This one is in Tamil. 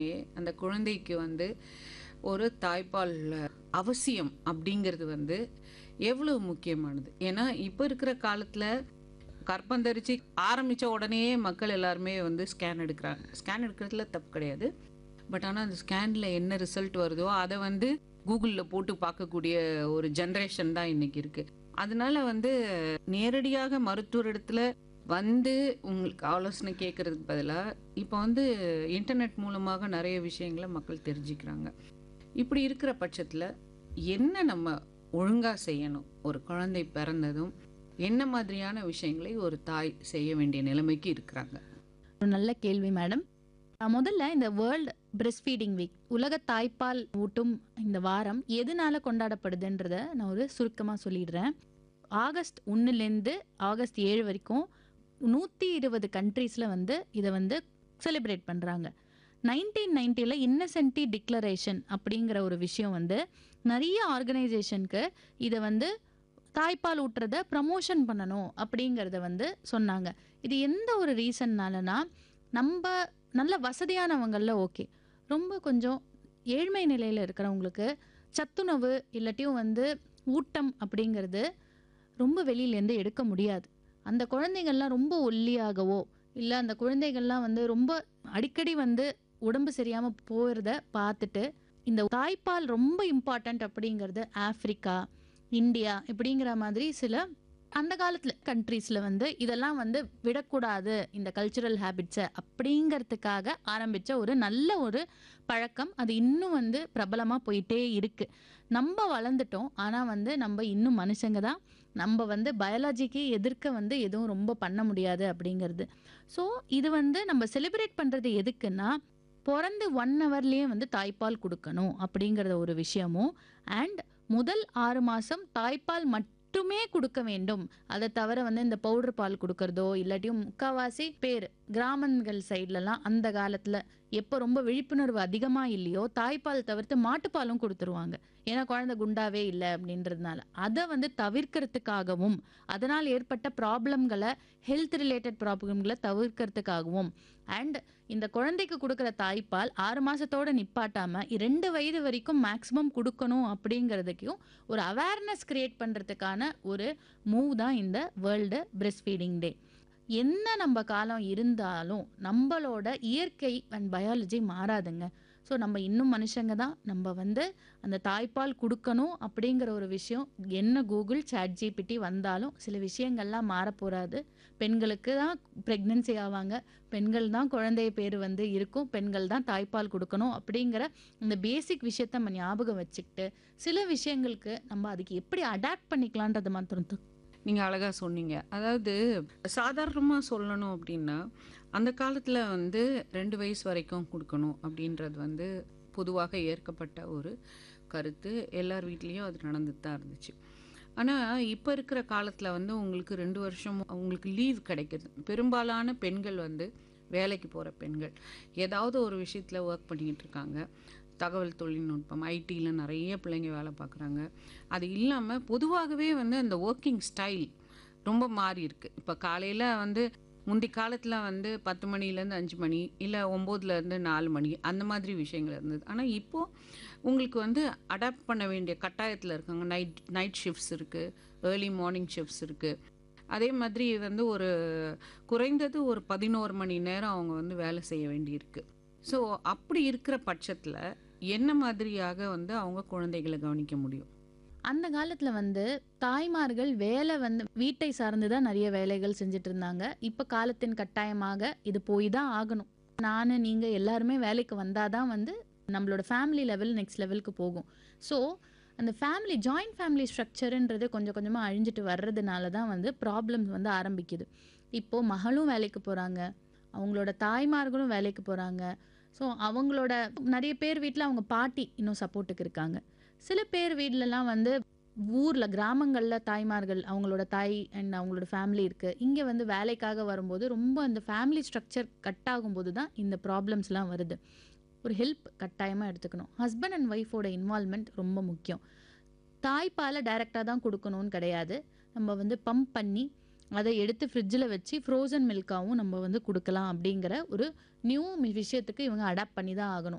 அந்த குழந்தைக்கு வந்து ஒரு தாய்ப்பால் அவசியம் அப்படிங்கிறது வந்து எவ்வளவு முக்கியமானது ஏன்னா இப்போ இருக்கிற காலத்தில் கற்பந்தரிச்சு ஆரம்பித்த உடனே மக்கள் எல்லாருமே வந்து ஸ்கேன் எடுக்கிறாங்க ஸ்கேன் எடுக்கிறதுல தப்பு கிடையாது பட் ஆனால் அந்த ஸ்கேனில் என்ன ரிசல்ட் வருதோ அதை வந்து கூகுளில் போட்டு பார்க்கக்கூடிய ஒரு ஜென்ரேஷன் தான் இன்னைக்கு இருக்கு அதனால வந்து நேரடியாக மருத்துவர் இடத்துல வந்து உங்களுக்கு ஆலோசனை கேட்கறதுக்கு பதிலாக இப்போ வந்து இன்டர்நெட் மூலமாக நிறைய விஷயங்களை மக்கள் தெரிஞ்சுக்கிறாங்க இப்படி இருக்கிற பட்சத்தில் என்ன நம்ம ஒழுங்காக செய்யணும் ஒரு குழந்தை பிறந்ததும் என்ன மாதிரியான விஷயங்களை ஒரு தாய் செய்ய வேண்டிய நிலைமைக்கு இருக்கிறாங்க ஒரு நல்ல கேள்வி மேடம் அஹ் முதல்ல இந்த வேர்ல்டு பிரஸ்ட் ஃபீடிங் வீக் உலக தாய்ப்பால் ஊட்டும் இந்த வாரம் எதனால கொண்டாடப்படுதுன்றத நான் ஒரு சுருக்கமாக சொல்லிடுறேன் ஆகஸ்ட் ஒன்றுலேருந்து ஆகஸ்ட் ஏழு வரைக்கும் நூற்றி இருபது கண்ட்ரீஸில் வந்து இதை வந்து செலிப்ரேட் பண்ணுறாங்க நைன்டீன் நைன்ட்டியில் இன்னசென்டி டிக்ளரேஷன் அப்படிங்கிற ஒரு விஷயம் வந்து நிறைய ஆர்கனைசேஷனுக்கு இதை வந்து தாய்ப்பால் ஊட்டுறத ப்ரமோஷன் பண்ணணும் அப்படிங்கிறத வந்து சொன்னாங்க இது எந்த ஒரு ரீசன்னாலனா நம்ம நல்ல வசதியானவங்களில் ஓகே ரொம்ப கொஞ்சம் ஏழ்மை நிலையில் இருக்கிறவங்களுக்கு சத்துணவு இல்லாட்டியும் வந்து ஊட்டம் அப்படிங்கிறது ரொம்ப வெளியிலேருந்து எடுக்க முடியாது அந்த குழந்தைகள்லாம் ரொம்ப ஒல்லியாகவோ இல்லை அந்த குழந்தைகள்லாம் வந்து ரொம்ப அடிக்கடி வந்து உடம்பு சரியாமல் போகிறத பார்த்துட்டு இந்த தாய்ப்பால் ரொம்ப இம்பார்ட்டண்ட் அப்படிங்கிறது ஆஃப்ரிக்கா இந்தியா இப்படிங்கிற மாதிரி சில அந்த காலத்தில் கண்ட்ரீஸில் வந்து இதெல்லாம் வந்து விடக்கூடாது இந்த கல்ச்சுரல் ஹேபிட்ஸை அப்படிங்கிறதுக்காக ஆரம்பித்த ஒரு நல்ல ஒரு பழக்கம் அது இன்னும் வந்து பிரபலமாக போயிட்டே இருக்கு நம்ம வளர்ந்துட்டோம் ஆனால் வந்து நம்ம இன்னும் மனுஷங்க தான் நம்ம வந்து பயாலஜிக்கு எதிர்க்க வந்து எதுவும் ரொம்ப பண்ண முடியாது அப்படிங்கிறது ஸோ இது வந்து நம்ம செலிப்ரேட் பண்ணுறது எதுக்குன்னா பிறந்து ஒன் ஹவர்லேயே வந்து தாய்ப்பால் கொடுக்கணும் அப்படிங்கிறத ஒரு விஷயமும் அண்ட் முதல் ஆறு மாதம் தாய்ப்பால் மட்டுமே கொடுக்க வேண்டும் அதை தவிர வந்து இந்த பவுடர் பால் கொடுக்கறதோ இல்லாட்டியும் முக்கால்வாசி பேர் கிராமங்கள் சைட்லலாம் அந்த காலத்தில் எப்போ ரொம்ப விழிப்புணர்வு அதிகமாக இல்லையோ தாய்ப்பால் தவிர்த்து மாட்டுப்பாலும் கொடுத்துருவாங்க ஏன்னா குழந்தை குண்டாவே இல்லை அப்படின்றதுனால அதை வந்து தவிர்க்கிறதுக்காகவும் அதனால் ஏற்பட்ட ப்ராப்ளம்களை ஹெல்த் ரிலேட்டட் ப்ராப்ளம்களை தவிர்க்கிறதுக்காகவும் அண்ட் இந்த குழந்தைக்கு கொடுக்குற தாய்ப்பால் ஆறு மாசத்தோட நிப்பாட்டாம ரெண்டு வயது வரைக்கும் மேக்ஸிமம் கொடுக்கணும் அப்படிங்கிறதுக்கும் ஒரு அவேர்னஸ் கிரியேட் பண்றதுக்கான ஒரு மூவ் தான் இந்த வேர்ல்டு பிரஸ்ட் ஃபீடிங் டே என்ன நம்ம காலம் இருந்தாலும் நம்மளோட இயற்கை அண்ட் பயாலஜி மாறாதுங்க ஸோ நம்ம இன்னும் மனுஷங்க தான் நம்ம வந்து அந்த தாய்ப்பால் கொடுக்கணும் அப்படிங்கிற ஒரு விஷயம் என்ன கூகுள் சாட் ஜிபிடி வந்தாலும் சில விஷயங்கள்லாம் மாறப்போறாது பெண்களுக்கு தான் ப்ரெக்னென்சி ஆவாங்க பெண்கள் தான் குழந்தைய பேர் வந்து இருக்கும் பெண்கள் தான் தாய்ப்பால் கொடுக்கணும் அப்படிங்கிற இந்த பேசிக் விஷயத்த நம்ம ஞாபகம் வச்சுக்கிட்டு சில விஷயங்களுக்கு நம்ம அதுக்கு எப்படி அடாப்ட் பண்ணிக்கலான்றது மாத்திரம் தான் நீங்கள் அழகாக சொன்னீங்க அதாவது சாதாரணமாக சொல்லணும் அப்படின்னா அந்த காலத்தில் வந்து ரெண்டு வயசு வரைக்கும் கொடுக்கணும் அப்படின்றது வந்து பொதுவாக ஏற்கப்பட்ட ஒரு கருத்து எல்லார் வீட்லேயும் அது நடந்துட்டு தான் இருந்துச்சு ஆனால் இப்போ இருக்கிற காலத்தில் வந்து உங்களுக்கு ரெண்டு வருஷம் உங்களுக்கு லீவ் கிடைக்குது பெரும்பாலான பெண்கள் வந்து வேலைக்கு போகிற பெண்கள் ஏதாவது ஒரு விஷயத்தில் ஒர்க் பண்ணிக்கிட்டு இருக்காங்க தகவல் தொழில்நுட்பம் ஐடியில் நிறைய பிள்ளைங்க வேலை பார்க்குறாங்க அது இல்லாமல் பொதுவாகவே வந்து அந்த ஒர்க்கிங் ஸ்டைல் ரொம்ப மாறி இருக்கு இப்போ காலையில் வந்து முந்தி காலத்தில் வந்து பத்து மணிலேருந்து அஞ்சு மணி இல்லை ஒம்போதுலேருந்து நாலு மணி அந்த மாதிரி விஷயங்கள் இருந்தது ஆனால் இப்போது உங்களுக்கு வந்து அடாப்ட் பண்ண வேண்டிய கட்டாயத்தில் இருக்காங்க நைட் நைட் ஷிஃப்ட்ஸ் இருக்குது ஏர்லி மார்னிங் ஷிஃப்ட்ஸ் இருக்குது அதே மாதிரி வந்து ஒரு குறைந்தது ஒரு பதினோரு மணி நேரம் அவங்க வந்து வேலை செய்ய வேண்டியிருக்கு ஸோ அப்படி இருக்கிற பட்சத்தில் என்ன மாதிரியாக வந்து அவங்க குழந்தைகளை கவனிக்க முடியும் அந்த காலத்தில் வந்து தாய்மார்கள் வேலை வந்து வீட்டை சார்ந்து தான் நிறைய வேலைகள் செஞ்சுட்டு இருந்தாங்க இப்போ காலத்தின் கட்டாயமாக இது போய் தான் ஆகணும் நான் நீங்கள் எல்லாருமே வேலைக்கு வந்தால் தான் வந்து நம்மளோட ஃபேமிலி லெவல் நெக்ஸ்ட் லெவலுக்கு போகும் ஸோ அந்த ஃபேமிலி ஜாயிண்ட் ஃபேமிலி ஸ்ட்ரக்சருன்றது கொஞ்சம் கொஞ்சமாக அழிஞ்சிட்டு வர்றதுனால தான் வந்து ப்ராப்ளம்ஸ் வந்து ஆரம்பிக்குது இப்போது மகளும் வேலைக்கு போகிறாங்க அவங்களோட தாய்மார்களும் வேலைக்கு போகிறாங்க ஸோ அவங்களோட நிறைய பேர் வீட்டில் அவங்க பாட்டி இன்னும் சப்போர்ட்டுக்கு இருக்காங்க சில பேர் வீட்லலாம் வந்து ஊரில் கிராமங்களில் தாய்மார்கள் அவங்களோட தாய் அண்ட் அவங்களோட ஃபேமிலி இருக்குது இங்கே வந்து வேலைக்காக வரும்போது ரொம்ப அந்த ஃபேமிலி ஸ்ட்ரக்சர் கட் ஆகும்போது தான் இந்த ப்ராப்ளம்ஸ்லாம் வருது ஒரு ஹெல்ப் கட்டாயமாக எடுத்துக்கணும் ஹஸ்பண்ட் அண்ட் ஒய்ஃபோட இன்வால்மெண்ட் ரொம்ப முக்கியம் தாய்ப்பாலை டைரெக்டாக தான் கொடுக்கணும்னு கிடையாது நம்ம வந்து பம்ப் பண்ணி அதை எடுத்து ஃப்ரிட்ஜில் வச்சு ஃப்ரோசன் மில்காவும் நம்ம வந்து கொடுக்கலாம் அப்படிங்கிற ஒரு நியூ விஷயத்துக்கு இவங்க அடாப்ட் பண்ணி தான் ஆகணும்